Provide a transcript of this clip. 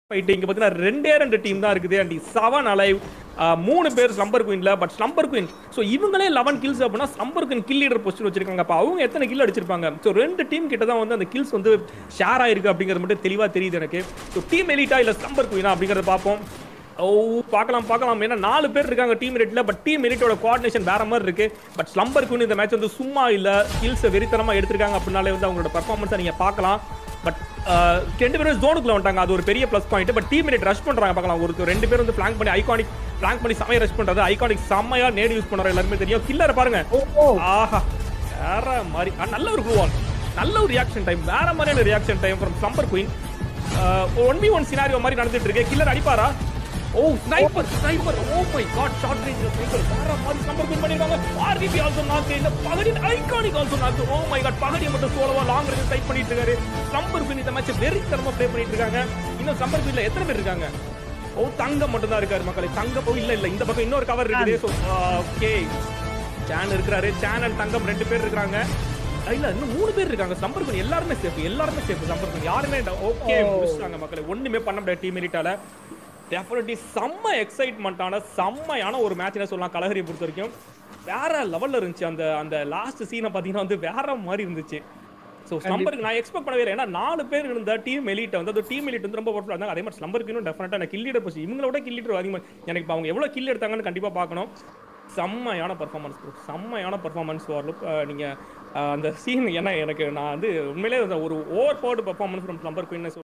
fight இங்க பார்த்தீங்கன்னா ரெண்டே ரெண்டு டீம் தான் இருக்குது அண்ட் செவன் அலைவ் மூணு பேர் ஸ்லம்பர் குயின்ல பட் ஸ்லம்பர் குயின் ஸோ இவங்களே லெவன் கில்ஸ் அப்படின்னா slumber queen kill leader position வச்சிருக்காங்க அப்போ அவங்க எத்தனை கில் அடிச்சிருப்பாங்க ஸோ ரெண்டு டீம் கிட்ட தான் வந்து அந்த கில்ஸ் வந்து ஷேர் ஆயிருக்கு அப்படிங்கிறது மட்டும் தெளிவாக தெரியுது எனக்கு ஸோ டீம் எலிட்டா இல்லை ஸ்லம்பர் குயினா அப்படிங்கிறத பார்ப்போம் ஓ பார்க்கலாம் பார்க்கலாம் ஏன்னா நாலு பேர் இருக்காங்க டீம் ரெட்ல பட் டீம் எலிட்டோட கோஆர்டினேஷன் வேற மாதிரி இருக்கு பட் ஸ்லம்பர் குயின் இந்த மேட்ச் வந்து சும்மா இல்ல ஸ்கில்ஸை வெறித்தனமா எடுத்திருக்காங்க அப்படின்னாலே வந்து அவங்களோட பர்ஃபார்மன்ஸை நீங்க பார்க்கலாம் பட் ரெண்டு பேரும் ஜோனுக்குள்ள வந்துட்டாங்க அது ஒரு பெரிய plus point but team minute rush பண்றாங்க பார்க்கலாம் ஒரு ரெண்டு பேர் வந்து பிளாங்க் பண்ணி ஐகானிக் பிளாங்க் பண்ணி செமையா ரஷ் பண்றது ஐகானிக் செம்மையா நேடு யூஸ் பண்றாங்க எல்லாருமே தெரியும் கில்லரை பாருங்க ஆஹா வேற மாதிரி ஆ, நல்ல ஒரு குளூவால் நல்ல ஒரு ரியாக்ஷன் டைம் வேற மாதிரியான reaction time from slumber queen one v one scenario மாதிரி நடந்துட்டு இருக்கு கில்லர் அடிப்பாரா oh sniper sniper oh my god short range sniper வேற மாதிரி நம்பர் பின் பண்ணிருக்காங்க ஆர்விபி ஆல்சோ நாக் இந்த பகடின் iconic also knock oh my god பகடியை மட்டும் சோலவா லாங் ரேஞ்ச் டைப் பண்ணிட்டு இருக்காரு ஸ்லம்பர் பின் இந்த மேட்ச் வெறித்தனமா ப்ளே பண்ணிட்டு இருக்காங்க இன்னும் ஸ்லம்பர் பின்ல எத்தனை பேர் இருக்காங்க ஓ தங்கம் மட்டும் தான் இருக்காரு மக்களே தங்கம் ஓ இல்ல இல்ல இந்த பக்கம் இன்னொரு கவர் இருக்குது ஸோ ஓகே சேன் இருக்கிறாரு சேன் அண்ட் தங்கம் ரெண்டு பேர் இருக்காங்க இல்ல இன்னும் மூணு பேர் இருக்காங்க சம்பர் பண்ணி எல்லாருமே சேஃப் எல்லாருமே சேஃப் சம்பர் பண்ணி யாருமே ஓகே முடிச்சிட்டாங்க மக்களே ஒண்ணுமே பண்ண முடியாது டீம் எலிட்டால டெஃபினெட்லி செம்ம எக்ஸைட்மெண்ட்டான செம்மையான ஒரு மேட்ச்னே சொல்லலாம் கலகரியை பொறுத்த வரைக்கும் வேற லெவல்ல இருந்துச்சு அந்த அந்த லாஸ்ட் சீனை பார்த்தீங்கன்னா வந்து வேற மாதிரி இருந்துச்சு ஸோ ஸ்லம்பருக்கு நான் எக்ஸ்பெக்ட் பண்ணவே இல்லை ஏன்னா நாலு பேர் இருந்த டீம் எலிட் வந்து அந்த டீம் எலிட் வந்து ரொம்ப பவர்ஃபுல்லாக இருந்தாங்க அதே மாதிரி ஸ்லம்பருக்கு இன்னும் டெஃபினட்டாக எனக்கு கில் லீடர் போச்சு இவங்களோட கில் லீடர் அதிகமாக எனக்கு இப்போ அவங்க எவ்வளோ கில் எடுத்தாங்கன்னு கண்டிப்பாக பார்க்கணும் செம்மையான பர்ஃபார்மன்ஸ் செம்மையான பர்ஃபார்மன்ஸ் வரலும் நீங்கள் அந்த சீன் ஏன்னா எனக்கு நான் வந்து உண்மையிலே ஒரு overpowered performance from slumber queen